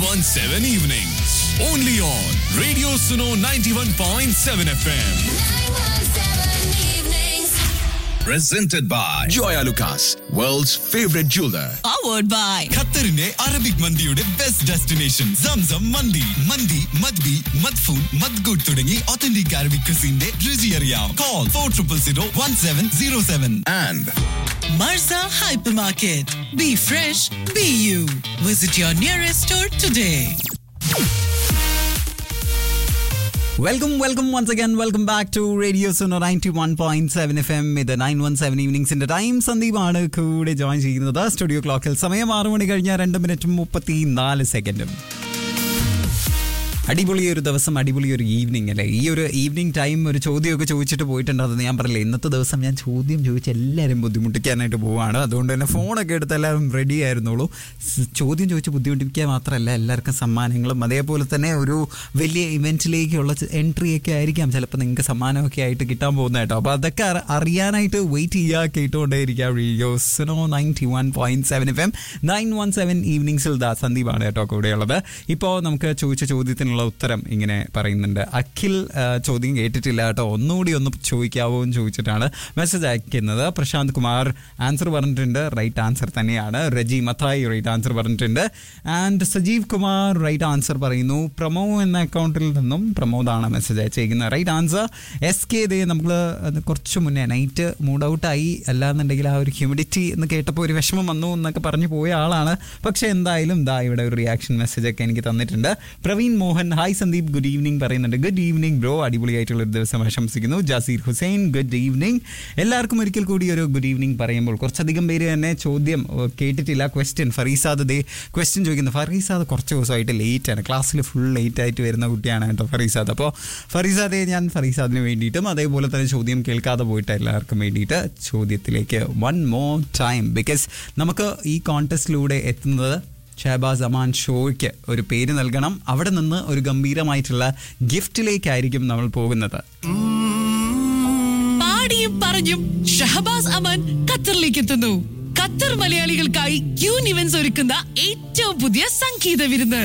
917 evenings. Only on Radio Suno 91.7 FM. Presented by Joya Lucas, world's favorite jeweler. powered by ഖത്തറിന്റെ Arabic മന്തിയുടെ best destination Zamzam മന്തി മന്തി മദ്ബി മദ്ഫൂൻ മദ്ഗുഡ് തുടങ്ങി ഒത്തന്റിക് അറബിക് ക്രിസിന്റെ രുചി അറിയാം call for triple zero one seven zero seven And Marza Hypermarket. Be fresh, be you. Visit your nearest store today. Welcome welcome once again welcome back to radio Suno ninety one point seven F M ഇത് nine one seven ഈവനിങ്സിന്റെ time സന്ദീപാണ് കൂടെ join ചെയ്യുന്നത് studio ക്ലോക്കിൽ സമയം ആറ് മണി കഴിഞ്ഞ രണ്ട് മിനിറ്റും മുപ്പത്തി നാല് സെക്കൻഡും അടിപൊളി ഒരു ദിവസം അടിപൊളി ഒരു ഈവനിങ് അല്ലേ ഈ ഒരു ഈവനിങ് ടൈം ഒരു ചോദ്യമൊക്കെ ചോദിച്ചിട്ട് പോയിട്ടുണ്ടായിരുന്നു ഞാൻ പറഞ്ഞില്ലേ ഇന്നത്തെ ദിവസം ഞാൻ ചോദ്യം ചോദിച്ച് എല്ലാവരും ബുദ്ധിമുട്ടിക്കാനായിട്ട് പോവാണ് അതുകൊണ്ട് തന്നെ ഫോണൊക്കെ എടുത്ത് എല്ലാവരും റെഡി ആയിരുന്നുള്ളൂ സ് ചോദ്യം ചോദിച്ച് ബുദ്ധിമുട്ടിക്കുക മാത്രമല്ല എല്ലാവർക്കും സമ്മാനങ്ങളും അതേപോലെ തന്നെ ഒരു വലിയ ഇവൻറ്റിലേക്കുള്ള എൻട്രി ഒക്കെ ആയിരിക്കാം ചിലപ്പോൾ നിങ്ങൾക്ക് സമ്മാനമൊക്കെ ആയിട്ട് കിട്ടാൻ പോകുന്ന കേട്ടോ അപ്പോൾ അതൊക്കെ അറി- അറിയാനായിട്ട് വെയിറ്റ് ചെയ്യുക കേട്ടുകൊണ്ടേയിരിക്കുക radio Suno ninety one point seven F M nine one seven ഈവനിങ്സിൽ ദാ സന്ദീപാണ് കേട്ടോ കൂടെയുള്ളത് ഇപ്പോൾ നമുക്ക് ചോദിച്ച ചോദ്യത്തിനുള്ള ഉത്തരം ഇങ്ങനെ പറയുന്നുണ്ട് അഖിൽ ആ, ചോദ്യം കേട്ടിട്ടില്ല കേട്ടോ ഒന്നുകൂടി ഒന്ന് ചോദിക്കാവോ എന്ന് ചോദിച്ചിട്ടാണ് മെസ്സേജ് അയക്കുന്നത് പ്രശാന്ത് കുമാർ ആൻസർ പറഞ്ഞിട്ടുണ്ട് റൈറ്റ് ആൻസർ തന്നെയാണ് റജി മത്തായി റൈറ്റ് ആൻസർ പറഞ്ഞിട്ടുണ്ട് and Sajeev Kumar right answer പറയുന്നു പ്രമോ എന്ന അക്കൗണ്ടിൽ നിന്നും പ്രമോദാണ് മെസ്സേജ് അയച്ചേക്കുന്നത് റൈറ്റ് ആൻസർ എസ് കെ ദേ നമ്മൾ കുറച്ച് മുന്നേ നൈറ്റ് മൂഡ് ഔട്ടായി അല്ലാന്നുണ്ടെങ്കിൽ ആ ഒരു ഹ്യൂമിഡിറ്റി എന്ന് കേട്ടപ്പോൾ ഒരു വിഷമം വന്നു എന്നൊക്കെ പറഞ്ഞു പോയ ആളാണ് പക്ഷേ എന്തായാലും ദാ ഇവിടെ ഒരു റിയാക്ഷൻ മെസ്സേജ് ഒക്കെ എനിക്ക് തന്നിട്ടുണ്ട് Praveen Mohan hi Sandeep good evening പറയുന്നുണ്ട് ഗുഡ് ഈവനിങ് ബ്രോ അടിപൊളിയായിട്ടുള്ള ഒരു ദിവസം ആശംസിക്കുന്നു ജാസീർ ഹുസൈൻ ഗുഡ് ഈവനിങ് എല്ലാവർക്കും ഒരിക്കൽ കൂടി ഒരു ഗുഡ് ഈവനിങ് പറയുമ്പോൾ കുറച്ചധികം പേര് തന്നെ ചോദ്യം ഏഹ്, കേട്ടിട്ടില്ല ക്വസ്റ്റ്യൻ ഫറീസാദ് ദേ ക്വസ്റ്റ്യൻ ചോദിക്കുന്നു ഫറീസാദ് കുറച്ച് ദിവസമായിട്ട് ലേറ്റ് ആണ് ക്ലാസ്സിൽ ഫുൾ ലേറ്റ് ആയിട്ട് വരുന്ന കുട്ടിയാണ് കേട്ടോ ഫറീസാദ് അപ്പോൾ ഫറീസാദെ ഞാൻ ഫറീസാദിന് വേണ്ടിയിട്ടും അതേപോലെ തന്നെ ചോദ്യം കേൾക്കാതെ പോയിട്ട് എല്ലാവർക്കും വേണ്ടിയിട്ട് ചോദ്യത്തിലേക്ക് വൺ മോർ ടൈം ബിക്കോസ് നമുക്ക് ഈ കോൺടെസ്റ്റിലൂടെ എത്തുന്നത് ഷഹബാസ് അമാൻ ഷോയ്ക്ക് ഒരു പേര് നൽകണം അവിടെ നിന്ന് ഒരു ഗംഭീരമായിട്ടുള്ള ഗിഫ്റ്റിലേക്കായിരിക്കും നമ്മൾ പോകുന്നത് പാടിയും പറഞ്ഞും ഷഹബാസ് അമൻ ഖത്തറിലേക്ക് എത്തുന്നു ഖത്തർ മലയാളികൾക്കായി ക്യൂൻ ഇവന്റ്സ് ഒരുക്കുന്ന ഏറ്റവും പുതിയ സംഗീത വിരുന്ന്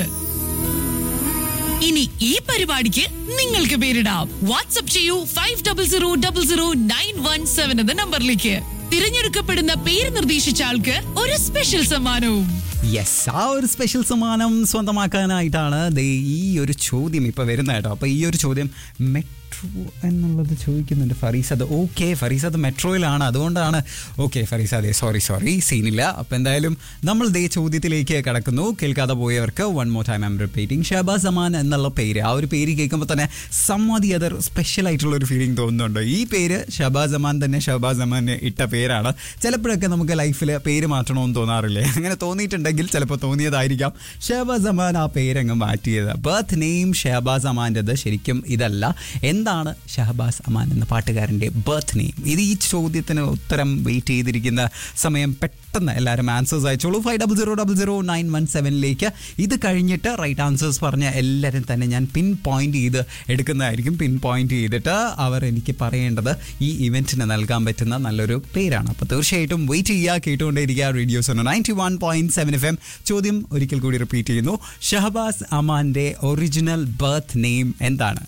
ഇനി ഈ പരിപാടിക്ക് നിങ്ങൾക്ക് പേരിടാം വാട്സ്ആപ്പ് ചെയ്യൂ five double zero double zero nine one seven എന്ന നമ്പറിലേക്ക് തിരഞ്ഞെടുക്കപ്പെടുന്ന പേര് നിർദ്ദേശിച്ച ആൾക്ക് ഒരു സ്പെഷ്യൽ സമ്മാനവും യെസ് ആ ഒരു സ്പെഷ്യൽ സമ്മാനം സ്വന്തമാക്കാനായിട്ടാണ് ദേ ഈ ഒരു ചോദ്യം ഇപ്പോൾ വരുന്നത് കേട്ടോ അപ്പോൾ ഈ ഒരു ചോദ്യം മെട്രോ എന്നുള്ളത് ചോദിക്കുന്നുണ്ട് ഫറീസത് ഓക്കെ ഫറീസത് മെട്രോയിലാണ് അതുകൊണ്ടാണ് ഓക്കെ ഫറീസതെ സോറി സോറി സീനില്ല അപ്പോൾ എന്തായാലും നമ്മൾ ദേ ചോദ്യത്തിലേക്ക് കടക്കുന്നു കേൾക്കാതെ പോയവർക്ക് one more time I'm repeating Shahabaz Aman എന്നുള്ള പേര് ആ ഒരു പേര് കേൾക്കുമ്പോൾ തന്നെ സമ്മതി അതർ സ്പെഷ്യൽ ആയിട്ടുള്ള ഒരു ഫീലിംഗ് തോന്നുന്നുണ്ട് ഈ പേര് ഷഹബാസ് അമാൻ തന്നെ ഷഹബാസ് അമാൻ ഇട്ട പേരാണ് ചിലപ്പോഴൊക്കെ നമുക്ക് ലൈഫിൽ പേര് മാറ്റണമെന്ന് തോന്നാറില്ലേ അങ്ങനെ തോന്നിയിട്ടുണ്ടെങ്കിൽ ചിലപ്പോൾ തോന്നിയതായിരിക്കാം ഷഹബാസ് അമാൻ ആ പേരങ്ങ് മാറ്റിയത് ബർത്ത് നെയിം ഷഹബാസ് അമാൻ്റെത് ശരിക്കും ഇതല്ല എന്താണ് ഷഹബാസ് അമാൻ എന്ന പാട്ടുകാരൻ്റെ ബർത്ത് നെയിം ഇത് ഈ ചോദ്യത്തിന് ഉത്തരം വെയിറ്റ് ചെയ്തിരിക്കുന്ന സമയം പെട്ടെന്ന് എല്ലാവരും ആൻസേഴ്സ് അയച്ചോളൂ five double zero double zero nine one സെവനിലേക്ക് ഇത് കഴിഞ്ഞിട്ട് റൈറ്റ് ആൻസേഴ്സ് പറഞ്ഞ എല്ലാവരും തന്നെ ഞാൻ പിൻ പോയിന്റ് ചെയ്ത് എടുക്കുന്നതായിരിക്കും പിൻ പോയിന്റ് ചെയ്തിട്ട് അവർ എനിക്ക് പറയേണ്ടത് ഈ ഇവൻറ്റിന് നൽകാൻ പറ്റുന്ന നല്ലൊരു പേരാണ് അപ്പോൾ തീർച്ചയായിട്ടും വെയിറ്റ് ചെയ്യുക കേട്ടുകൊണ്ടേയിരിക്കുക radios ninety one point seven F M ചോദ്യം ഒരിക്കൽ കൂടി റിപ്പീറ്റ് ചെയ്യുന്നു ഷഹബാസ് അമാന്റെ ഒറിജിനൽ ബർത്ത് നെയിം എന്താണ്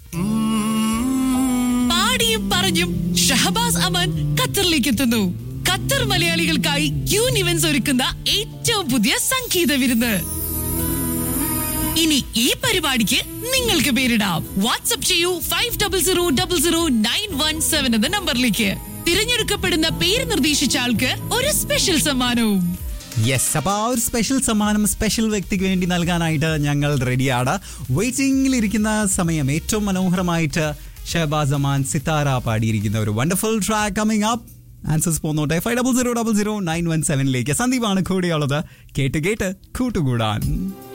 പാടിയും പറഞ്ഞും ഷഹബാസ് അമൻ ഖത്തറിലേക്ക് എത്തുന്നു ഖത്തർ മലയാളികൾക്കായി ക്യൂൻ ഇവന്റ്സ് ഒരുക്കുന്ന ഏറ്റവും പുതിയ സംഗീത വിരുന്ന് ഇനി ഈ പരിപാടിക്ക് നിങ്ങൾക്ക് പേരിടാം വാട്സ്ആപ്പ് ചെയ്യൂ five double zero double zero nine one seven എന്ന നമ്പറിലേക്ക് തിരഞ്ഞെടുക്കപ്പെടുന്ന പേര് നിർദ്ദേശിച്ച ആൾക്ക് ഒരു സ്പെഷ്യൽ സമ്മാനവും യെസ് അപ്പോൾ ആ ഒരു സ്പെഷ്യൽ സമ്മാനം സ്പെഷ്യൽ വ്യക്തിക്ക് വേണ്ടി നൽകാനായിട്ട് ഞങ്ങൾ റെഡിയാണ് വെയിറ്റിംഗിലിരിക്കുന്ന സമയം ഏറ്റവും മനോഹരമായിട്ട് ഷഹബാസ് അമാൻ സിത്താര പാടിയിരിക്കുന്ന ഒരു wonderful track coming up answers പോന്നോട്ടെ five double zero double zero nine one സെവനിലേക്ക് സന്ദീപാണ് കൂടെയുള്ളത് കേട്ട് കേട്ട് കൂട്ടുകൂടാൻ